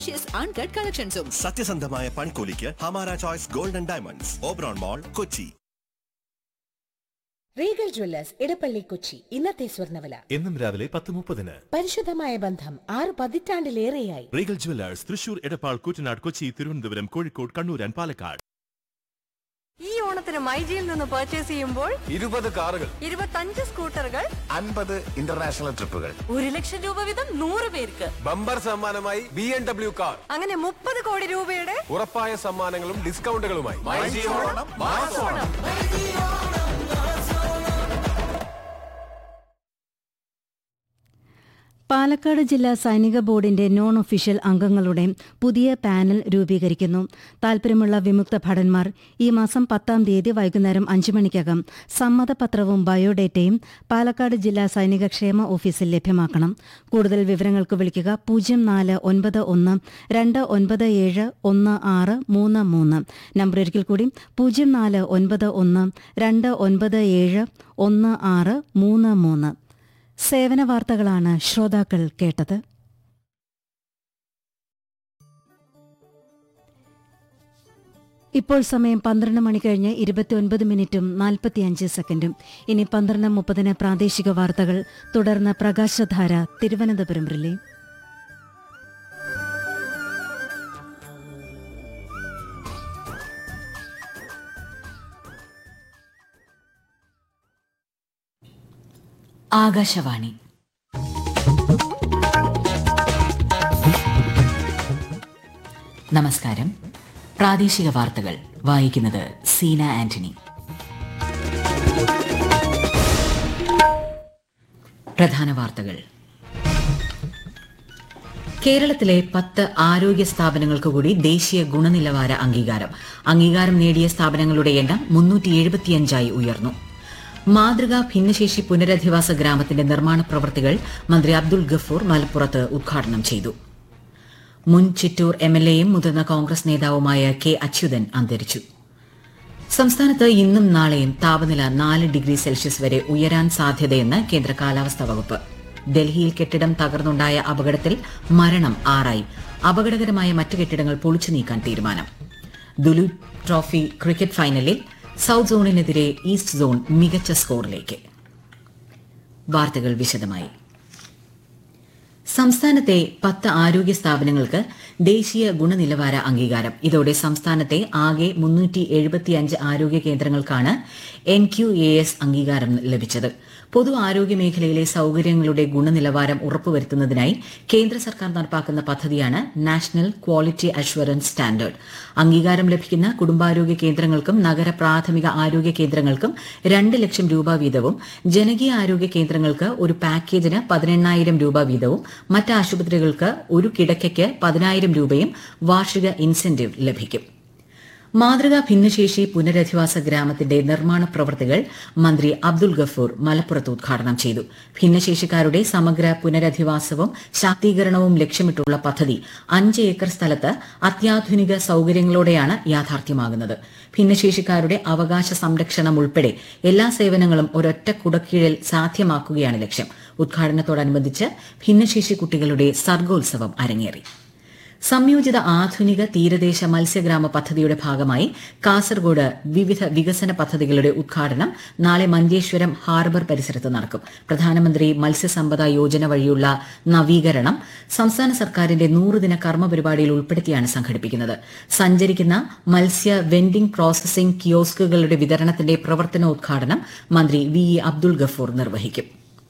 uncut കളക്ഷൻസും സത്യസന്ധമായ പണിക്കൂലിക്ക് Hamara choice golden diamonds Oberon mall Kochi Regal jewellers Edappally Kochi ഇന്നത്തെ സ്വർണ്ണവില എന്നും രാവിലെ പത്ത് മുപ്പതിന് പരിശുദ്ധമായ ബന്ധം ആറ് പതിറ്റാണ്ടിലേറെയായി Regal jewellers Thrissur Edappal Koottanad Kochi Thiruvananthapuram Kozhikode Kannur and Palakkad ഈ ഓണത്തിന് മൈജിയിൽ നിന്ന് പർച്ചേസ് ചെയ്യുമ്പോൾ ഇരുപത് കാറുകൾ ഇരുപത്തഞ്ച് സ്കൂട്ടറുകൾ അൻപത് ഇന്റർനാഷണൽ ട്രിപ്പുകൾ ഒരു ലക്ഷം രൂപ വീതം നൂറ് പേർക്ക് ബമ്പർ സമ്മാനമായി ബി എം ഡബ്ല്യു കാർ അങ്ങനെ മുപ്പത് കോടി രൂപയുടെ ഉറപ്പായ സമ്മാനങ്ങളും ഡിസ്കൗണ്ടുകളുമായി പാലക്കാട് ജില്ലാ സൈനിക ബോർഡിന്റെ നോൺ ഒഫീഷ്യൽ അംഗങ്ങളുടെ പുതിയ പാനൽ രൂപീകരിക്കുന്നു താൽപര്യമുള്ള വിമുക്ത ഭടന്മാർ ഈ മാസം പത്താം തീയതി വൈകുന്നേരം അഞ്ചു മണിക്കകം സമ്മതപത്രവും ബയോഡേറ്റയും പാലക്കാട് ജില്ലാ സൈനിക ക്ഷേമ ഓഫീസിൽ ലഭ്യമാക്കണം കൂടുതൽ വിവരങ്ങൾക്ക് വിളിക്കുക പൂജ്യം നാല് ഒൻപത് ഒന്ന് രണ്ട് ഒൻപത് ഏഴ് ഒന്ന് ആറ് മൂന്ന് മൂന്ന് നമ്പർ ഒരിക്കൽ കൂടി പൂജ്യം നാല് ഒൻപത് ഒന്ന് രണ്ട് ഒൻപത് ഏഴ് ഒന്ന് ആറ് മൂന്ന് മൂന്ന് സേവന വാർത്തകളാണ് ശ്രോതാക്കൾ കേട്ടത് ഇപ്പോൾ സമയം പന്ത്രണ്ട് മണി കഴിഞ്ഞ് ഇരുപത്തിയൊൻപത് മിനിറ്റും നാൽപ്പത്തിയഞ്ച് സെക്കൻഡും ഇനി പന്ത്രണ്ട് മുപ്പതിന് പ്രാദേശിക വാർത്തകൾ തുടർന്ന് പ്രകാശധാര തിരുവനന്തപുരം റിലേ ആകാശവാണി നമസ്കാരം പ്രാദേശിക വാർത്തകൾ വായിക്കുന്നത് സീന ആന്റണി പ്രധാന വാർത്തകൾ കേരളത്തിലെ പത്ത് ആരോഗ്യ സ്ഥാപനങ്ങൾക്ക് കൂടി ദേശീയ ഗുണനിലവാര അംഗീകാരം അംഗീകാരം നേടിയ സ്ഥാപനങ്ങളുടെ എണ്ണം മുന്നൂറ്റി എഴുപത്തിയഞ്ചായി ഉയർന്നു മാതൃകാ ഭിന്നശേഷി പുനരധിവാസ ഗ്രാമത്തിന്റെ നിർമ്മാണ പ്രവൃത്തികൾ മന്ത്രി അബ്ദുൾ ഗഫൂർ മലപ്പുറത്ത് ഉദ്ഘാടനം ചെയ്തു മുൻ ചിറ്റൂർ എംഎൽഎയും മുതിർന്ന കോൺഗ്രസ് നേതാവുമായ കെ അച്യുതൻ അന്തരിച്ചു സംസ്ഥാനത്ത് ഇന്നും നാളെയും താപനില നാല് ഡിഗ്രി സെൽഷ്യസ് വരെ ഉയരാൻ സാധ്യതയെന്ന് കേന്ദ്ര കാലാവസ്ഥാ വകുപ്പ് ഡൽഹിയിൽ കെട്ടിടം തകർന്നുണ്ടായ അപകടത്തിൽ മരണം ആറായി അപകടകരമായ മറ്റ് കെട്ടിടങ്ങൾ പൊളിച്ചു നീക്കാൻ തീരുമാനം ദുലു ട്രോഫി ക്രിക്കറ്റ് ഫൈനലിൽ സൌത്ത് സോണിനെതിരെ ഈസ്റ്റ് സോൺ മികച്ച സ്കോറിലേക്ക് വാർത്തകൾ വിശദമായി സംസ്ഥാനത്തെ പത്ത് ആരോഗ്യ സ്ഥാപനങ്ങൾക്ക് ദേശീയ ഗുണനിലവാര അംഗീകാരം ഇതോടെ സംസ്ഥാനത്തെ ആകെ മുന്നൂറ്റി എഴുപത്തിയഞ്ച് ആരോഗ്യ കേന്ദ്രങ്ങൾക്കാണ് എൻ ക്യു എ എസ് അംഗീകാരം ലഭിച്ചത് പൊതു ആരോഗ്യ മേഖലയിലെ സൌകര്യങ്ങളുടെ ഗുണനിലവാരം ഉറപ്പുവരുത്തുന്നതിനായി കേന്ദ്ര സർക്കാർ നടപ്പാക്കുന്ന പദ്ധതിയാണ് നാഷണൽ ക്വാളിറ്റി അഷ്വറൻസ് സ്റ്റാൻഡേർഡ് അംഗീകാരം ലഭിക്കുന്ന കുടുംബാരോഗ്യ കേന്ദ്രങ്ങൾക്കും നഗര പ്രാഥമിക ആരോഗ്യ കേന്ദ്രങ്ങൾക്കും രണ്ട് ലക്ഷം രൂപ വീതവും ജനകീയ ആരോഗ്യ കേന്ദ്രങ്ങൾക്ക് ഒരു പാക്കേജിന് പതിനെണ്ണായിരം രൂപ വീതവും മറ്റ് ആശുപത്രികൾക്ക് ഒരു കിടക്കയ്ക്ക് പതിനായിരം രൂപയും വാർഷിക ഇൻസെന്റീവ് ലഭിക്കും മാതൃകാ ഭിന്നശേഷി പുനരധിവാസ ഗ്രാമത്തിന്റെ നിർമ്മാണ പ്രവൃത്തികൾ മന്ത്രി അബ്ദുൾ ഗഫൂർ മലപ്പുറത്ത് ഉദ്ഘാടനം ചെയ്തു ഭിന്നശേഷിക്കാരുടെ സമഗ്ര പുനരധിവാസവും ശാക്തീകരണവും ലക്ഷ്യമിട്ടുള്ള പദ്ധതി അഞ്ച് ഏക്കർ സ്ഥലത്ത് അത്യാധുനിക സൌകര്യങ്ങളോടെയാണ് യാഥാർത്ഥ്യമാകുന്നത് ഭിന്നശേഷിക്കാരുടെ അവകാശ സംരക്ഷണം ഉൾപ്പെടെ എല്ലാ സേവനങ്ങളും ഒരൊറ്റ കുടക്കീഴിൽ സാധ്യമാക്കുകയാണ് ലക്ഷ്യം ഉദ്ഘാടനത്തോടനുബന്ധിച്ച് ഭിന്നശേഷി കുട്ടികളുടെ സർഗോത്സവം അരങ്ങേറി സംയോജിത ആധുനിക തീരദേശ മത്സ്യഗ്രാമ പദ്ധതിയുടെ ഭാഗമായി കാസർഗോഡ് വിവിധ വികസന പദ്ധതികളുടെ ഉദ്ഘാടനം നാളെ മഞ്ചേശ്വരം ഹാർബർ പരിസരത്ത് നടക്കും പ്രധാനമന്ത്രി മത്സ്യസമ്പദ യോജന വഴിയുള്ള നവീകരണം സംസ്ഥാന സർക്കാരിന്റെ നൂറുദിന കർമ്മ പരിപാടിയിൽ ഉൾപ്പെടുത്തിയാണ് സംഘടിപ്പിക്കുന്നത് സഞ്ചരിക്കുന്ന മത്സ്യ വെൻഡിംഗ് പ്രോസസിംഗ് കിയോസ്കുകളുടെ വിതരണത്തിന്റെ പ്രവർത്തനോദ്ഘാടനം മന്ത്രി വി ഇ അബ്ദുൾ ഗഫൂർ നിർവഹിക്കും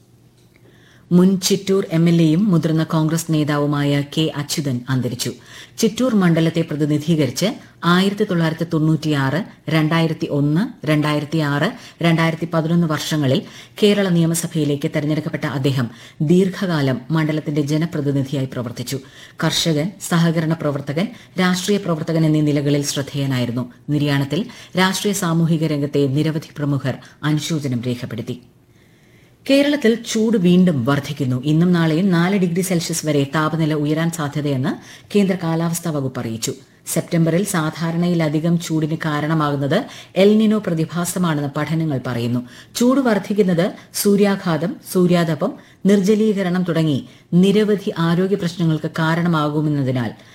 മുൻ ചിറ്റൂർ എംഎൽഎയും മുതിർന്ന കോൺഗ്രസ് നേതാവുമായ കെ അച്യുതൻ അന്തരിച്ചു ചിറ്റൂർ മണ്ഡലത്തെ പ്രതിനിധീകരിച്ച് ആയിരത്തി തൊള്ളായിരത്തി തൊണ്ണൂറ്റിയാറ് രണ്ടായിരത്തി ഒന്ന് രണ്ടായിരത്തി ആറ് രണ്ടായിരത്തി പതിനൊന്ന് വർഷങ്ങളിൽ കേരള നിയമസഭയിലേക്ക് തെരഞ്ഞെടുക്കപ്പെട്ട അദ്ദേഹം ദീർഘകാലം മണ്ഡലത്തിന്റെ ജനപ്രതിനിധിയായി പ്രവർത്തിച്ചു കർഷകൻ സഹകരണ പ്രവർത്തകൻ രാഷ്ട്രീയ പ്രവർത്തകൻ എന്നീ നിലകളിൽ ശ്രദ്ധേയനായിരുന്നു നിര്യാണത്തിൽ രാഷ്ട്രീയ സാമൂഹിക രംഗത്തെ നിരവധി പ്രമുഖർ അനുശോചനം രേഖപ്പെടുത്തി കേരളത്തിൽ ചൂട് വീണ്ടും വർദ്ധിക്കുന്നു ഇന്നും നാളെയും നാല് ഡിഗ്രി സെൽഷ്യസ് വരെ താപനില ഉയരാൻ സാധ്യതയെന്ന് കേന്ദ്ര കാലാവസ്ഥാ വകുപ്പ് അറിയിച്ചു സെപ്റ്റംബറിൽ സാധാരണയിലധികം ചൂടിന് കാരണമാകുന്നത് എൽനിനോ പ്രതിഭാസമാണെന്ന് പഠനങ്ങൾ പറയുന്നു ചൂട് വർദ്ധിക്കുന്നത് സൂര്യാഘാതം സൂര്യാതപം നിർജ്ജലീകരണം തുടങ്ങി നിരവധി ആരോഗ്യ പ്രശ്നങ്ങൾക്ക് കാരണമാകുമെന്നതിനാൽ